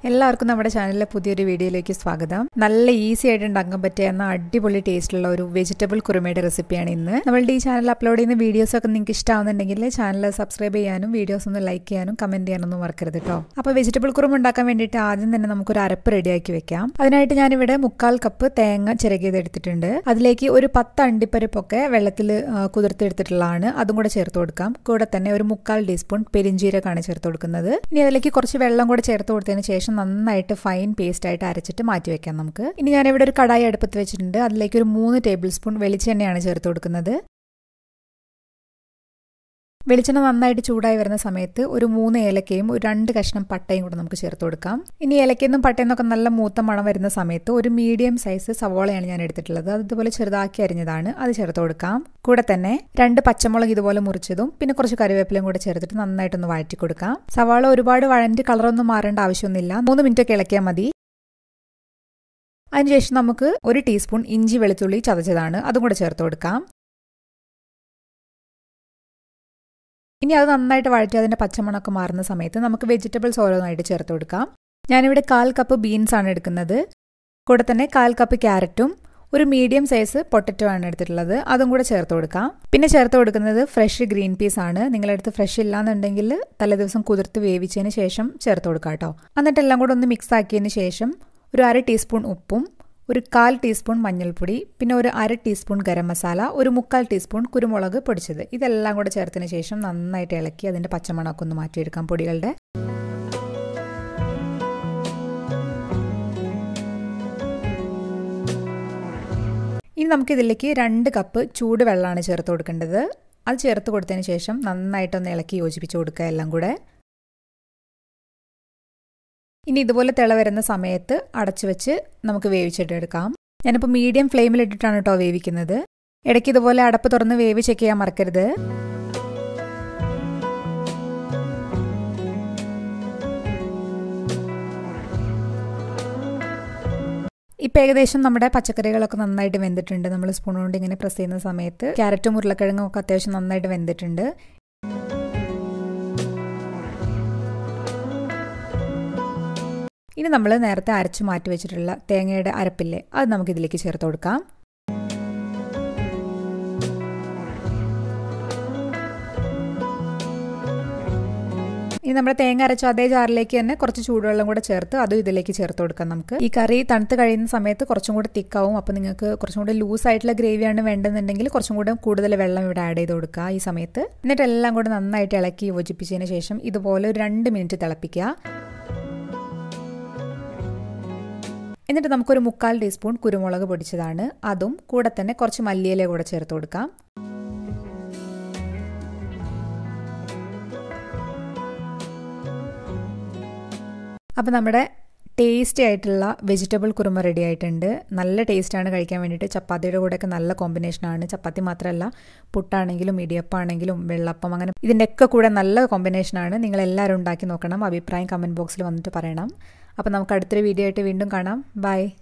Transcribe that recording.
എല്ലാവർക്കും നമ്മുടെ ചാനലിലെ പുതിയൊരു വീഡിയോയിലേക്ക് സ്വാഗതം നല്ല ഈസി ആയിട്ട് ഉണ്ടാക്കാൻ പറ്റിയ എന്ന അടിപൊളി ടേസ്റ്റുള്ള ഒരു വെജിറ്റബിൾ കുറുമയുടെ റെസിപ്പിയാണ് ഇന്ന് നമ്മളുടെ ഈ ചാനൽ അപ്ലോഡ് ചെയ്യുന്ന വീഡിയോസ് ഒക്കെ നിങ്ങൾക്ക് ഇഷ്ടമാവുന്നുണ്ടെങ്കിൽ ചാനൽ സബ്സ്ക്രൈബ് ചെയ്യാനും വീഡിയോസ് ഒന്ന് ലൈക്ക് ചെയ്യാനും കമന്റ് ചെയ്യാനൊന്നും മറക്കരുത് കേട്ടോ അപ്പോൾ വെജിറ്റബിൾ കുറുമ ഉണ്ടാക്കാൻ വേണ്ടിയിട്ട് ആദ്യം തന്നെ നമുക്കൊരു അരപ്പ് റെഡിയാക്കി വെക്കാം അതിനായിട്ട് ഞാനിവിടെ മുക്കാൽ കപ്പ് തേങ്ങ ചിരകിയത് എടുത്തിട്ടുണ്ട് അതിലേക്ക് ഒരു പത്ത് അണ്ടിപ്പരിപ്പൊക്കെ വെള്ളത്തിൽ കുതിർത്തെടുത്തിട്ടുള്ളതാണ് അതും കൂടെ ചേർത്ത് കൊടുക്കാം കൂടെ തന്നെ ഒരു മുക്കാൽ ടീസ്പൂൺ പെരിഞ്ചീരകമാണ് ചേർത്ത് കൊടുക്കുന്നത് ഇനി അതിലേക്ക് കുറച്ച് വെള്ളം കൂടെ ചേർത്ത് കൊടുത്തതിന് ശേഷം നന്നായിട്ട് ഫൈൻ പേസ്റ്റ് ആയിട്ട് അരച്ചിട്ട് മാറ്റി വെക്കാം നമുക്ക് ഇനി ഞാനിവിടെ ഒരു കടായി അടുപ്പത്ത് വെച്ചിട്ടുണ്ട് അതിലേക്ക് ഒരു മൂന്ന് ടേബിൾ സ്പൂൺ വെളിച്ചെണ്ണയാണ് ചേർത്ത് കൊടുക്കുന്നത് വെളിച്ചെണ്ണ നന്നായിട്ട് ചൂടായി വരുന്ന സമയത്ത് ഒരു മൂന്ന് ഏലക്കയും ഒരു രണ്ട് കഷ്ണം പട്ടയും കൂടെ നമുക്ക് ചേർത്ത് കൊടുക്കാം ഇനി ഏലക്കയെന്നും പട്ടയെന്നൊക്കെ നല്ല മൂത്ത മണം വരുന്ന സമയത്ത് ഒരു മീഡിയം സൈസ് സവോളയാണ് ഞാൻ എടുത്തിട്ടുള്ളത് അത് ഇതുപോലെ ചെറുതാക്കി അരിഞ്ഞതാണ് അത് ചേർത്ത് കൊടുക്കാം കൂടെ തന്നെ രണ്ട് പച്ചമുളക് ഇതുപോലെ മുറിച്ചതും പിന്നെ കുറച്ച് കറിവേപ്പിലയും കൂടെ ചേർത്തിട്ട് നന്നായിട്ടൊന്ന് വഴറ്റി കൊടുക്കാം സവാള ഒരുപാട് വഴൻ്റെ കളറൊന്നും മാറേണ്ട ആവശ്യമൊന്നുമില്ല മൂന്ന് മിനിറ്റ് ഒക്കെ ഇളക്കിയാൽ മതി അതിനുശേഷം നമുക്ക് ഒരു ടീസ്പൂൺ ഇഞ്ചി വെളുത്തുള്ളി ചതച്ചതാണ് അതും കൂടെ ചേർത്ത് കൊടുക്കാം ഇനി അത് നന്നായിട്ട് വഴറ്റി അതിൻ്റെ പച്ചമണമൊക്കെ മാറുന്ന സമയത്ത് നമുക്ക് വെജിറ്റബിൾസ് ഓരോന്നായിട്ട് ചേർത്ത് കൊടുക്കാം ഞാനിവിടെ കാൽ കപ്പ് ബീൻസ് ആണ് എടുക്കുന്നത് കൂടെ തന്നെ കാൽ കപ്പ് ക്യാരറ്റും ഒരു മീഡിയം സൈസ് പൊട്ടറ്റോ ആണ് എടുത്തിട്ടുള്ളത് അതും കൂടെ ചേർത്ത് കൊടുക്കാം പിന്നെ ചേർത്ത് കൊടുക്കുന്നത് ഫ്രഷ് ഗ്രീൻ പീസ് ആണ് നിങ്ങളടുത്ത് ഫ്രഷ് ഇല്ലാന്നുണ്ടെങ്കിൽ തലേദിവസം കുതിർത്ത് വേവിച്ചതിന് ശേഷം ചേർത്ത് കൊടുക്കാം കേട്ടോ എന്നിട്ട് എല്ലാം കൂടെ ഒന്ന് മിക്സ് ആക്കിയതിന് ശേഷം ഒരു അര ടീസ്പൂൺ ഉപ്പും ഒരു കാൽ ടീസ്പൂൺ മഞ്ഞൾപ്പൊടി പിന്നെ ഒരു അര ടീസ്പൂൺ ഗരം മസാല ഒരു മുക്കാൽ ടീസ്പൂൺ കുരുമുളക് പൊടിച്ചത് ഇതെല്ലാം കൂടെ ചേർത്തതിന് ശേഷം നന്നായിട്ട് ഇളക്കി അതിൻ്റെ പച്ചമണമൊക്കെ ഒന്ന് മാറ്റിയെടുക്കാം പൊടികളുടെ ഇനി നമുക്കിതിലേക്ക് രണ്ട് കപ്പ് ചൂട് വെള്ളമാണ് ചേർത്ത് കൊടുക്കേണ്ടത് അത് ചേർത്ത് കൊടുത്തതിന് ശേഷം നന്നായിട്ടൊന്ന് ഇളക്കി യോജിപ്പിച്ച് കൊടുക്കുക എല്ലാം കൂടെ ഇനി ഇതുപോലെ തിള വരുന്ന സമയത്ത് അടച്ചു വെച്ച് നമുക്ക് വേവിച്ചിട്ട് എടുക്കാം ഞാനിപ്പോൾ മീഡിയം ഫ്ലെയിമിൽ ഇട്ടിട്ടാണ് കേട്ടോ വേവിക്കുന്നത് ഇടയ്ക്ക് ഇതുപോലെ അടപ്പ് തുറന്ന് വേവ് ചെക്ക് ചെയ്യാൻ മറക്കരുത് ഇപ്പം ഏകദേശം നമ്മുടെ പച്ചക്കറികളൊക്കെ നന്നായിട്ട് വെന്തിട്ടുണ്ട് നമ്മൾ സ്പൂൺ കൊണ്ട് ഇങ്ങനെ പ്രസ് ചെയ്യുന്ന സമയത്ത് ക്യാരറ്റും ഉരുളക്കിഴങ്ങും ഒക്കെ അത്യാവശ്യം നന്നായിട്ട് വെന്തിട്ടുണ്ട് ഇനി നമ്മൾ നേരത്തെ അരച്ച് മാറ്റി വെച്ചിട്ടുള്ള തേങ്ങയുടെ അരപ്പില്ലേ അത് നമുക്ക് ഇതിലേക്ക് ചേർത്ത് കൊടുക്കാം ഇനി നമ്മുടെ തേങ്ങ അരച്ച അതേ ജാറിലേക്ക് തന്നെ കുറച്ച് ചൂടുവെള്ളം കൂടെ ചേർത്ത് അതും ഇതിലേക്ക് ചേർത്ത് കൊടുക്കാം നമുക്ക് ഈ കറി തണുത്ത് കഴിയുന്ന സമയത്ത് കുറച്ചും കൂടെ തിക്കാവും അപ്പോൾ നിങ്ങൾക്ക് കുറച്ചും കൂടെ ലൂസ് ആയിട്ടുള്ള ഗ്രേവിയാണ് വേണ്ടതെന്നുണ്ടെങ്കിൽ കുറച്ചും കൂടെ കൂടുതൽ വെള്ളം ഇവിടെ ആഡ് ചെയ്ത് കൊടുക്കുക ഈ സമയത്ത് എന്നിട്ട് എല്ലാം കൂടെ നന്നായിട്ട് ഇളക്കി യോജിപ്പിച്ചതിന് ശേഷം ഇതുപോലെ ഒരു രണ്ട് മിനിറ്റ് തിളപ്പിക്കുക എന്നിട്ട് നമുക്കൊരു മുക്കാൽ ടീസ്പൂൺ കുരുമുളക് പൊടിച്ചതാണ് അതും കൂടെ തന്നെ കുറച്ച് മല്ലിയില കൂടെ ചേർത്ത് കൊടുക്കാം അപ്പോൾ നമ്മുടെ ടേസ്റ്റി ആയിട്ടുള്ള വെജിറ്റബിൾ കുറുമ റെഡി ആയിട്ടുണ്ട് നല്ല ടേസ്റ്റാണ് കഴിക്കാൻ വേണ്ടിയിട്ട് ചപ്പാത്തിയുടെ കൂടെയൊക്കെ നല്ല കോമ്പിനേഷനാണ് ചപ്പാത്തി മാത്രമല്ല പുട്ടാണെങ്കിലും ഇടിയപ്പാണെങ്കിലും വെള്ളപ്പം അങ്ങനെ ഇതിൻ്റെയൊക്കെ കൂടെ നല്ല കോമ്പിനേഷനാണ് നിങ്ങൾ എല്ലാവരും ഉണ്ടാക്കി നോക്കണം അഭിപ്രായം കമൻറ്റ് ബോക്സിൽ വന്നിട്ട് പറയണം അപ്പോൾ നമുക്ക് അടുത്തൊരു വീഡിയോ ആയിട്ട് വീണ്ടും കാണാം ബൈ